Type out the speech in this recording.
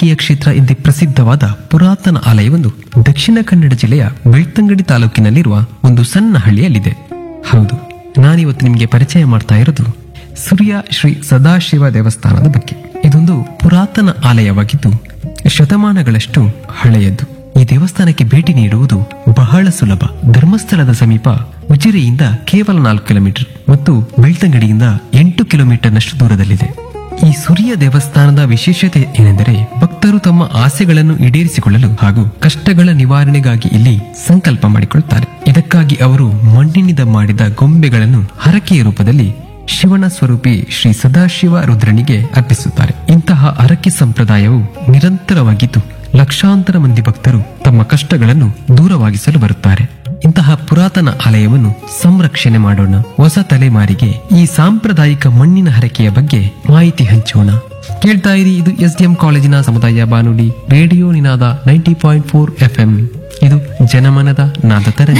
ರಾಜಕೀಯ ಕ್ಷೇತ್ರ ಎಂದೇ ಪ್ರಸಿದ್ಧವಾದ ಪುರಾತನ ಆಲಯವೊಂದು ದಕ್ಷಿಣ ಕನ್ನಡ ಜಿಲ್ಲೆಯ ಬೆಳ್ತಂಗಡಿ ತಾಲೂಕಿನಲ್ಲಿರುವ ಒಂದು ಸಣ್ಣ ಹಳ್ಳಿಯಲ್ಲಿದೆ ಹೌದು ನಾನಿವತ್ತು ನಿಮಗೆ ಪರಿಚಯ ಮಾಡ್ತಾ ಇರೋದು ಸೂರ್ಯ ಶ್ರೀ ಸದಾಶಿವ ದೇವಸ್ಥಾನದ ಬಗ್ಗೆ ಇದೊಂದು ಪುರಾತನ ಆಲಯವಾಗಿದ್ದು ಶತಮಾನಗಳಷ್ಟು ಹಳೆಯದ್ದು ಈ ದೇವಸ್ಥಾನಕ್ಕೆ ಭೇಟಿ ನೀಡುವುದು ಬಹಳ ಸುಲಭ ಧರ್ಮಸ್ಥಳದ ಸಮೀಪ ಉಜಿರೆಯಿಂದ ಕೇವಲ ನಾಲ್ಕು ಕಿಲೋಮೀಟರ್ ಮತ್ತು ಬೆಳ್ತಂಗಡಿಯಿಂದ ಎಂಟು ಕಿಲೋಮೀಟರ್ನಷ್ಟು ದೂರದಲ್ಲಿದೆ ಈ ಸೂರ್ಯ ದೇವಸ್ಥಾನದ ವಿಶೇಷತೆ ಏನೆಂದರೆ ಭಕ್ತರು ತಮ್ಮ ಆಸೆಗಳನ್ನು ಈಡೇರಿಸಿಕೊಳ್ಳಲು ಹಾಗೂ ಕಷ್ಟಗಳ ನಿವಾರಣೆಗಾಗಿ ಇಲ್ಲಿ ಸಂಕಲ್ಪ ಮಾಡಿಕೊಳ್ಳುತ್ತಾರೆ ಇದಕ್ಕಾಗಿ ಅವರು ಮಣ್ಣಿನಿಂದ ಮಾಡಿದ ಗೊಂಬೆಗಳನ್ನು ಹರಕೆಯ ರೂಪದಲ್ಲಿ ಶಿವನ ಸ್ವರೂಪಿ ಶ್ರೀ ಸದಾಶಿವ ರುದ್ರನಿಗೆ ಅರ್ಪಿಸುತ್ತಾರೆ ಇಂತಹ ಹರಕೆ ಸಂಪ್ರದಾಯವು ನಿರಂತರವಾಗಿದ್ದು ಲಕ್ಷಾಂತರ ಮಂದಿ ಭಕ್ತರು ತಮ್ಮ ಕಷ್ಟಗಳನ್ನು ದೂರವಾಗಿಸಲು ಬರುತ್ತಾರೆ ಇಂತಹ ಪುರಾತನ ಆಲಯವನ್ನು ಸಂರಕ್ಷಣೆ ಮಾಡೋಣ ಹೊಸ ತಲೆಮಾರಿಗೆ ಈ ಸಾಂಪ್ರದಾಯಿಕ ಮಣ್ಣಿನ ಹರಕೆಯ ಬಗ್ಗೆ ಮಾಹಿತಿ ಹಂಚೋಣ ಕೇಳ್ತಾ ಇರಿ ಇದು ಎಸ್ ಡಿ ಎಂ ಕಾಲೇಜಿನ ಸಮುದಾಯ ಬಾನುಲಿ radio Ninada ninety point four F ಇದು ಜನಮನದ ನಾದ ತರಂಗ